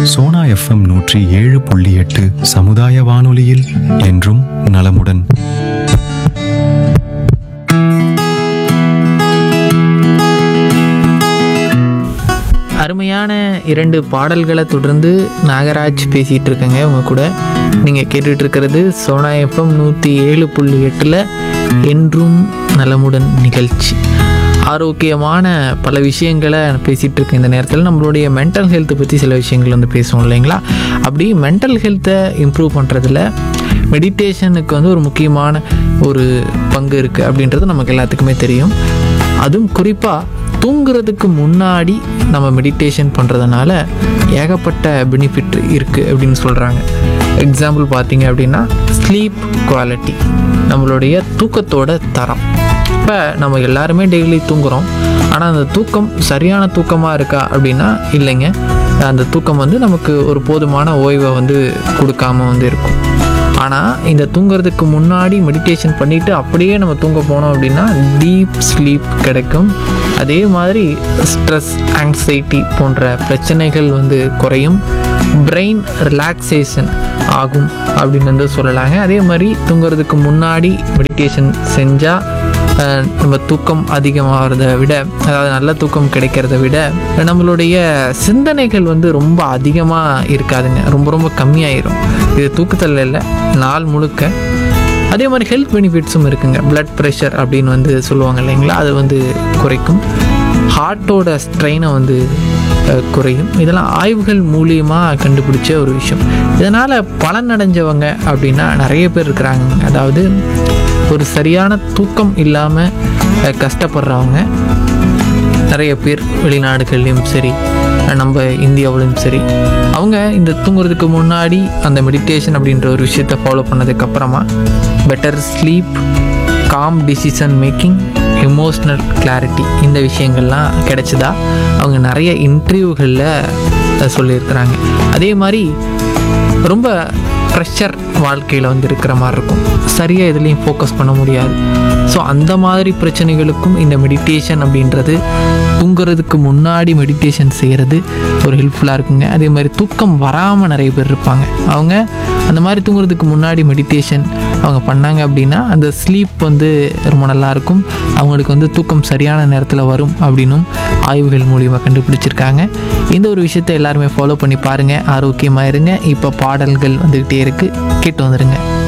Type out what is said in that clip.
Sona FM நூற்றி ஏழு புள்ளி எட்டு சமுதாய வானொலியில் என்றும் நலமுடன் அருமையான இரண்டு பாடல்களை தொடர்ந்து நாகராஜ் பேசிகிட்டு இருக்கேங்க உங்க கூட நீங்கள் கேட்டுட்டு இருக்கிறது சோனா எஃப்எம் நூற்றி ஏழு புள்ளி எட்டில் என்றும் நலமுடன் நிகழ்ச்சி ஆரோக்கியமான பல விஷயங்களை பேசிகிட்டு இருக்கேன் இந்த நேரத்தில் நம்மளுடைய மென்டல் ஹெல்த்தை பற்றி சில விஷயங்கள் வந்து பேசுவோம் இல்லைங்களா அப்படி மென்டல் ஹெல்த்தை இம்ப்ரூவ் பண்ணுறதுல மெடிடேஷனுக்கு வந்து ஒரு முக்கியமான ஒரு பங்கு இருக்குது அப்படின்றது நமக்கு எல்லாத்துக்குமே தெரியும் அதுவும் குறிப்பாக தூங்குறதுக்கு முன்னாடி நம்ம மெடிடேஷன் பண்ணுறதுனால ஏகப்பட்ட பெனிஃபிட் இருக்குது அப்படின்னு சொல்கிறாங்க எக்ஸாம்பிள் பார்த்தீங்க அப்படின்னா ஸ்லீப் குவாலிட்டி நம்மளுடைய தூக்கத்தோட தரம் இப்போ நம்ம எல்லாருமே டெய்லி தூங்குறோம் ஆனால் அந்த தூக்கம் சரியான தூக்கமாக இருக்கா அப்படின்னா இல்லைங்க அந்த தூக்கம் வந்து நமக்கு ஒரு போதுமான ஓய்வை வந்து கொடுக்காம வந்து இருக்கும் ஆனால் இந்த தூங்குறதுக்கு முன்னாடி மெடிடேஷன் பண்ணிவிட்டு அப்படியே நம்ம தூங்க போனோம் அப்படின்னா டீப் ஸ்லீப் கிடைக்கும் அதே மாதிரி ஸ்ட்ரெஸ் ஆங்ஸைட்டி போன்ற பிரச்சனைகள் வந்து குறையும் பிரெயின் ரிலாக்ஸேஷன் ஆகும் அப்படின்னு வந்து சொல்லலாங்க அதே மாதிரி தூங்குறதுக்கு முன்னாடி மெடிடேஷன் செஞ்சால் அஹ் நம்ம தூக்கம் அதிகமாகிறத விட அதாவது நல்ல தூக்கம் கிடைக்கிறத விட நம்மளுடைய சிந்தனைகள் வந்து ரொம்ப அதிகமாக இருக்காதுங்க ரொம்ப ரொம்ப கம்மியாயிரும் இது தூக்கத்தில் இல்லை நாள் முழுக்க அதே மாதிரி ஹெல்த் பெனிஃபிட்ஸும் இருக்குங்க பிளட் ப்ரெஷர் அப்படின்னு வந்து சொல்லுவாங்க இல்லைங்களா அது வந்து குறைக்கும் ஹார்ட்டோட ஸ்ட்ரெயினை வந்து அஹ், குறையும் இதெல்லாம் ஆய்வுகள் மூலியமாக கண்டுபிடிச்ச ஒரு விஷயம் இதனால் பலன் அடைஞ்சவங்க அப்படின்னா நிறைய பேர் இருக்கிறாங்க அதாவது ஒரு சரியான தூக்கம் இல்லாமல் கஷ்டப்படுறவங்க நிறைய பேர் வெளிநாடுகள்லையும் சரி நம்ம இந்தியாவிலும் சரி அவங்க இந்த தூங்குறதுக்கு முன்னாடி அந்த மெடிடேஷன் அப்படின்ற ஒரு விஷயத்தை ஃபாலோ பண்ணதுக்கப்புறமா better sleep calm decision making emotional clarity இந்த விஷயங்கள்லாம் கிடைச்சதா அவங்க நிறைய இன்டர்வியூகளில் சொல்லியிருக்கிறாங்க அதே மாதிரி ரொம்ப ப்ரெஷர் வாழ்க்கையில் வந்து இருக்கிற மாதிரி இருக்கும் சரியாக எதுலேயும் ஃபோக்கஸ் பண்ண முடியாது ஸோ அந்த மாதிரி பிரச்சனைகளுக்கும் இந்த மெடிடேஷன் அப்படின்றது தூங்குறதுக்கு முன்னாடி மெடிடேஷன் செய்கிறது ஒரு ஹெல்ப்ஃபுல்லாக இருக்குங்க அதே மாதிரி தூக்கம் வராமல் நிறைய பேர் இருப்பாங்க அவங்க அந்த மாதிரி தூங்குறதுக்கு முன்னாடி மெடிடேஷன் அவங்க பண்ணாங்க அப்படின்னா அந்த ஸ்லீப் வந்து ரொம்ப நல்லா இருக்கும் அவங்களுக்கு வந்து தூக்கம் சரியான நேரத்தில் வரும் அப்படின்னும் ஆய்வுகள் மூலியமாக கண்டுபிடிச்சிருக்காங்க இந்த ஒரு விஷயத்தை எல்லாருமே ஃபாலோ பண்ணி பாருங்கள் ஆரோக்கியமாக இருங்க இப்போ பாடல்கள் வந்துக்கிட்டே இருக்குது கேட்டு வந்துடுங்க